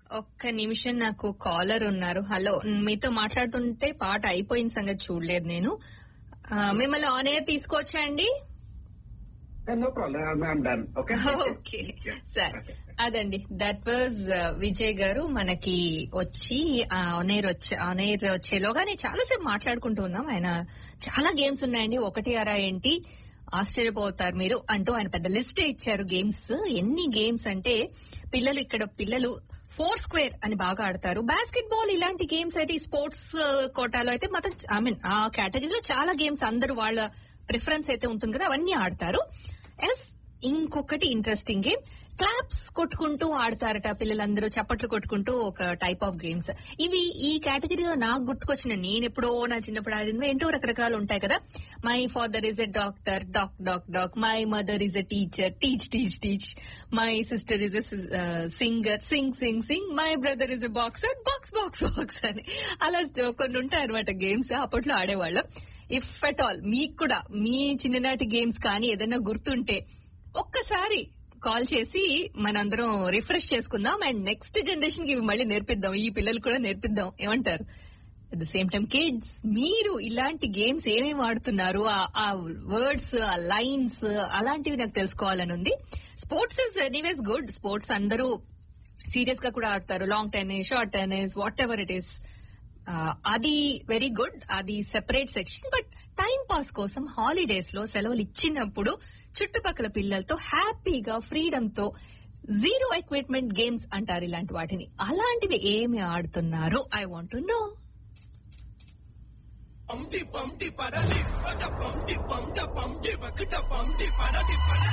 ఒక్క నిమిషం నాకు కాలర్ ఉన్నారు హలో మీతో మాట్లాడుతుంటే పాట అయిపోయిన సంగతి చూడలేదు నేను ఆ, మిమ్మల్ని ఆన్ ఎయిర్ తీసుకోవచ్చా అండి no problem I'm done okay okay sir అదండి దట్ వాజ్ విజయ్ గారు మనకి వచ్చి ఆనేర్ వచ్చే ఆనేర్ వచ్చేలోగానే చాలాసేపు మాట్లాడుకుంటూ ఉన్నాం ఆయన చాలా గేమ్స్ ఉన్నాయండి ఒకటి అరా ఏంటి ఆశ్చర్యపోతారు మీరు అంటూ ఆయన పెద్ద లిస్టే ఇచ్చారు గేమ్స్ ఎన్ని గేమ్స్ అంటే పిల్లలు ఇక్కడ పిల్లలు ఫోర్ స్క్వేర్ అని బాగా ఆడతారు బాస్కెట్ బాల్ ఇలాంటి గేమ్స్ అయితే ఈ స్పోర్ట్స్ కోటాలో అయితే మాత్రం ఐ మీన్ ఆ కేటగిరీలో చాలా గేమ్స్ అందరూ వాళ్ళ ప్రిఫరెన్స్ అయితే ఉంటుంది కదా అవన్నీ ఆడతారు ఎస్ ఇంకొకటి ఇంట్రెస్టింగ్ గేమ్ క్లాప్స్ కొట్టుకుంటూ ఆడతారట పిల్లలందరూ చప్పట్లు కొట్టుకుంటూ ఒక టైప్ ఆఫ్ గేమ్స్ ఇవి ఈ కేటగిరీలో నాకు గుర్తుకొచ్చిన నేను ఎప్పుడో నా చిన్నప్పుడు ఆడినవి ఏంటో రకరకాలు ఉంటాయి కదా my father is a doctor doc doc doc my mother is a teacher teach teach teach my sister is a singer sing sing sing my brother is a boxer box box box అని అలా కొన్ని ఉంటాయి అనమాట games అప్పట్లో ఆడేవాళ్ళం if at all మీకు కూడా మీ చిన్ననాటి గేమ్స్ కానీ ఏదైనా గుర్తుంటే ఒక్కసారి కాల్ చేసి మనందరం రిఫ్రెష్ చేసుకుందాం అండ్ నెక్స్ట్ జనరేషన్ కి ఇవి మళ్ళీ నేర్పిద్దాం ఈ పిల్లలు కూడా నేర్పిద్దాం ఏమంటారు at the same time kids మీరు ఇలాంటి గేమ్స్ ఏమేమి ఆడుతున్నారు ఆ- ఆ వర్డ్స్ ఆ లైన్స్ అలాంటివి నాకు తెలుసుకోవాలని ఉంది sports is anyways good sports అందరూ సీరియస్ గా కూడా ఆడతారు long tennis short tennis whatever it is అది వెరీ గుడ్ అది separate section but time pass కోసం హాలిడేస్ లో సెలవులు ఇచ్చినప్పుడు చుట్టుపక్కల పిల్లలతో హ్యాపీగా ఫ్రీడమ్ తో జీరో ఎక్విప్మెంట్ గేమ్స్ అంటారు ఇలాంటి వాటిని అలాంటివి ఏమి ఆడుతున్నారు ఐ వాంట్ టు నో పంటి పంటి పడలి పట పంటి పంట పంటి వకట పంటి పడటి పడ